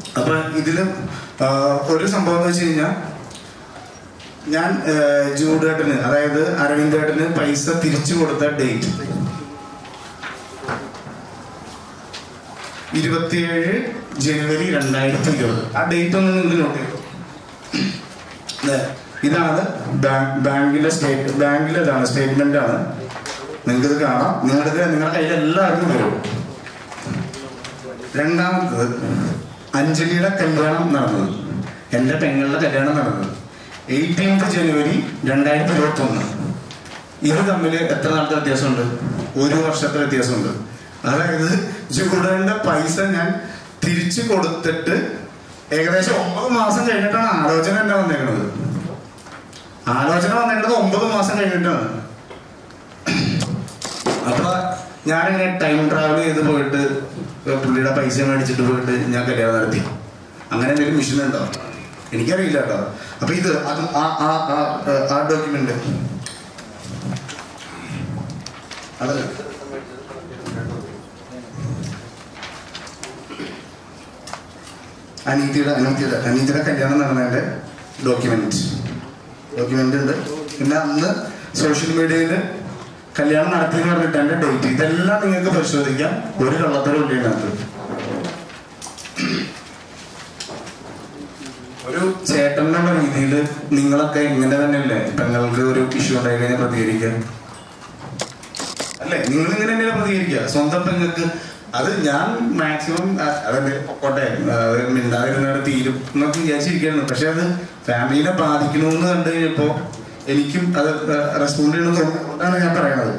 അപ്പൊ ഇതില് ആ, ഒരു സംഭവം എന്ന് വെച്ച് കഴിഞ്ഞാൽ ഞാൻ ജൂഡേട്ടന് അതായത് അരവിന്ദേട്ടന് പൈസ തിരിച്ചു കൊടുത്ത ഡേറ്റ് ഇരുപത്തിയേഴ് ജനുവരി രണ്ടായിരത്തി ഇരുപത് ആ ഡേറ്റ് ഒന്ന് നിങ്ങൾ നോട്ട് ചെയ്തു ദേ, ഇതാണ് ബാങ്ക് ബാങ്കിലെ സ്റ്റേറ്റ് ബാങ്കിലെ ഇതാണ് സ്റ്റേറ്റ്മെന്റ് ആണ് നിങ്ങൾക്ക് ഇത് കാണാം നിങ്ങളുടെ നിങ്ങളുടെ കയ്യിൽ എല്ലാവർക്കും വരും രണ്ടാമത്തത് അഞ്ജലിയുടെ കല്യാണം നടന്നത് എൻ്റെ പെങ്ങളുടെ കല്യാണം നടന്നത് എയ്റ്റീൻത്ത് ജനുവരി രണ്ടായിരത്തി ഇരുപത്തി ഒന്ന് ഇത് തമ്മിൽ എത്ര നാളത്തെ വ്യത്യാസമുണ്ട് ഒരു വർഷത്തെ വ്യത്യാസമുണ്ട് അതായത് ജൂഡന്റെ പൈസ ഞാൻ തിരിച്ചു കൊടുത്തിട്ട് ഏകദേശം ഒമ്പത് മാസം കഴിഞ്ഞിട്ടാണ് ആലോചന എന്നെ വന്നേക്കുന്നത് ആലോചന വന്നേക്കുന്നത് ഒമ്പത് മാസം കഴിഞ്ഞിട്ടാണ് അപ്പൊ ഞാനിങ്ങനെ ടൈം ട്രാവൽ ചെയ്ത് പോയിട്ട് പുള്ളിയുടെ പൈസ മേടിച്ചിട്ട് പോയിട്ട് ഞാൻ കല്യാണം നടത്തി അങ്ങനെ എന്തെങ്കിലും മിഷൻ ഉണ്ടോ എനിക്കറിയില്ല കേട്ടോ അപ്പൊ ഇത് അത് ആ ആ ആ- ആ ഡോക്യുമെന്റ് അതല്ല അനീതിയുടെ അനീതിയുടെ അനീതിയുടെ കല്യാണം നടന്നതിന്റെ ഡോക്യുമെന്റ് ഡോക്യുമെന്റ് ഉണ്ട് പിന്നെ അന്ന് സോഷ്യൽ മീഡിയയിൽ കല്യാണം നടത്തി എന്ന് പറഞ്ഞിട്ട് എന്റെ ഡേറ്റ് ഇതെല്ലാം നിങ്ങൾക്ക് പരിശോധിക്കാം ഒരു കള്ളത്തരം ഇല്ല ഇതിനകത്ത് ഒരു ചേട്ടൻ എന്നുള്ള രീതിയിൽ നിങ്ങളൊക്കെ ഇങ്ങനെ തന്നെയല്ലേ പെങ്ങൾക്ക് ഒരു ഇഷ്യൂ ഉണ്ടായി കഴിഞ്ഞാൽ പ്രതികരിക്കാൻ അല്ലേ നിങ്ങൾ ഇങ്ങനെ തന്നെയല്ലേ പ്രതികരിക്കുക സ്വന്തം പെങ്ങൾക്ക് അത് ഞാൻ മാക്സിമം അതെന്ത് പൊക്കോട്ടെ അത് മിണ്ടാതിരുന്നവിടെ തീരും എന്നൊക്കെ വിചാരിച്ചിരിക്കുകയാണ് പക്ഷെ അത് ഫാമിലിനെ ബാധിക്കണമെന്ന് കണ്ടു കഴിഞ്ഞപ്പോ എനിക്കും അത് റെസ്പോണ്ട് ചെയ്യണമെന്ന് തോന്നുന്നതാണ് ഞാൻ പറയണത്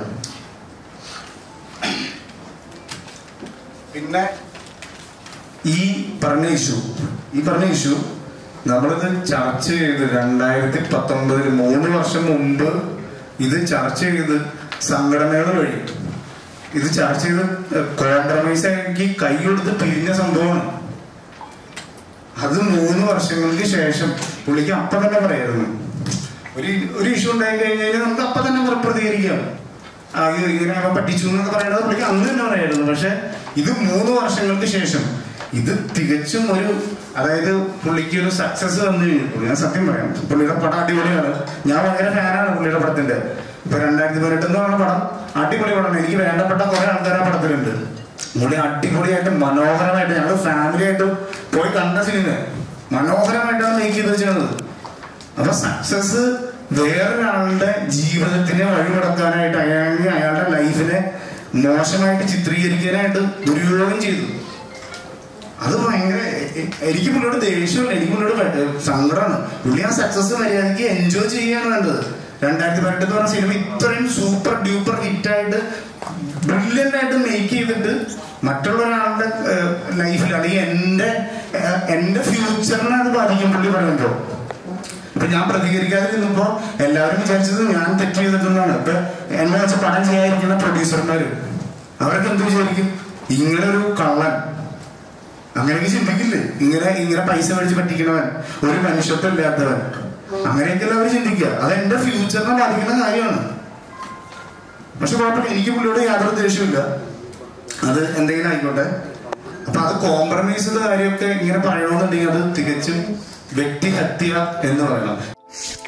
പിന്നെ ഈ പറഞ്ഞ ഇഷ്യൂ ഈ പറഞ്ഞ ഇഷ്യൂ നമ്മളിത് ചർച്ച ചെയ്ത് രണ്ടായിരത്തി പത്തൊമ്പതിൽ മൂന്ന് വർഷം മുമ്പ് ഇത് ചർച്ച ചെയ്ത് സംഘടനകൾ വഴി ഇത് ചർച്ച ചെയ്ത് കോംപ്രമൈസ് ആക്കി കൈ കൊടുത്ത് പിരിഞ്ഞ സംഭവമാണ് അത് മൂന്ന് വർഷങ്ങൾക്ക് ശേഷം പുള്ളിക്ക് അപ്പൊ തന്നെ പറയായിരുന്നു ഒരു ഒരു ഇഷ്യൂ ഉണ്ടായി കഴിഞ്ഞ് കഴിഞ്ഞാൽ നമുക്ക് അപ്പൊ തന്നെ പ്ര- പ്രതികരിക്കാം ആ, ഇത് ഇങ്ങനെ അവൻ പറ്റിച്ചു എന്നൊക്കെ പറയുന്നത് പുള്ളിക്ക് അന്ന് തന്നെ പറയായിരുന്നു പക്ഷെ ഇത് മൂന്ന് വർഷങ്ങൾക്ക് ശേഷം ഇത് തികച്ചും ഒരു അതായത് പുള്ളിക്ക് ഒരു സക്സസ് വന്നു കഴിഞ്ഞപ്പോൾ ഞാൻ സത്യം പറയാം പുള്ളിയുടെ പടം അടിപൊളിയാണ് ഞാൻ ഭയങ്കര ഫാനാണ് പുള്ളിയുടെ പടത്തിന്റെ ഇപ്പൊ രണ്ടായിരത്തി പതിനെട്ട് എന്ന് പറഞ്ഞ പടം അടിപൊളി പടമാണ് എനിക്ക് വേണ്ടപ്പെട്ട കുറെ ആൾക്കാർ ആ പടത്തിലുണ്ട് പുള്ളി അടിപൊളിയായിട്ട് മനോഹരമായിട്ട് ഞങ്ങൾ ഫാമിലി ആയിട്ട് പോയി കണ്ട സിനിമ മനോഹരമായിട്ടാണ് മേക്ക് ചെയ്ത് വെച്ചത് അപ്പൊ സക്സസ് വേറൊരാളുടെ ജീവിതത്തിനെ വഴിമുടക്കാനായിട്ട് അയാളെ അയാളുടെ ലൈഫിനെ മോശമായിട്ട് ചിത്രീകരിക്കാനായിട്ട് ദുരുപയോഗം ചെയ്തു അത് ഭയങ്കര എ- എ- എനിക്ക് പുള്ളിയോട് ദേഷ്യമില്ല എനിക്ക് പുള്ളിയോട് ഭയ- സങ്കടമാണ് പുള്ളി ആ സക്സസ് മര്യാദയ്ക്ക് എൻജോയ് ചെയ്യാണ് വേണ്ടത് രണ്ടായിരത്തി പതിനെട്ട് പറഞ്ഞ സിനിമ ഇത്രയും സൂപ്പർ ഡ്യൂപ്പർ ഹിറ്റായിട്ട് ബ്രില്യൻ്റ് ആയിട്ട് മേക്ക് ചെയ്തിട്ട് മറ്റുള്ള ഒരാളുടെ ലൈഫിൽ അല്ലെങ്കിൽ എൻ്റെ ഏഹ്, എൻ്റെ ഫ്യൂച്ചറിനെ അത് ബാധിക്കും പുള്ളി പറയുമ്പോൾ ഇപ്പൊ ഞാൻ പ്രതികരിക്കാതെ നിന്നപ്പോ എല്ലാവരും വിചാരിച്ചത് ഞാൻ തെറ്റ് ചെയ്തിട്ടുണ്ടെന്നാണ് ഇപ്പൊ എന്നെ വെച്ച് പടം ചെയ്യാതിരിക്കുന്ന പ്രൊഡ്യൂസർമാര് അവരൊക്കെ എന്ത് വിചാരിക്കും ഇങ്ങനെ ഒരു കള്ളൻ അങ്ങനെയൊക്കെ ചിന്തിക്കില്ലേ ഇങ്ങനെ ഇങ്ങനെ പൈസ മേടിച്ച് പറ്റിക്കണവൻ ഒരു മനുഷ്യത്വം ഇല്ലാത്തവൻ അങ്ങനെയൊക്കെയല്ല അവർ ചിന്തിക്കുക അത് എന്റെ ഫ്യൂച്ചറിനെ ബാധിക്കുന്ന കാര്യമാണ് പക്ഷെ കുഴപ്പമില്ല എനിക്ക് പുള്ളിയോട് യാതൊരു ദേഷ്യമില്ല അത് എന്തെങ്കിലും ആയിക്കോട്ടെ അപ്പൊ അത് കോംപ്രമൈസ് കാര്യമൊക്കെ ഇങ്ങനെ പറയണമെന്നുണ്ടെങ്കിൽ അത് തികച്ചും വ്യക്തിഹത്യ എന്ന് പറയണം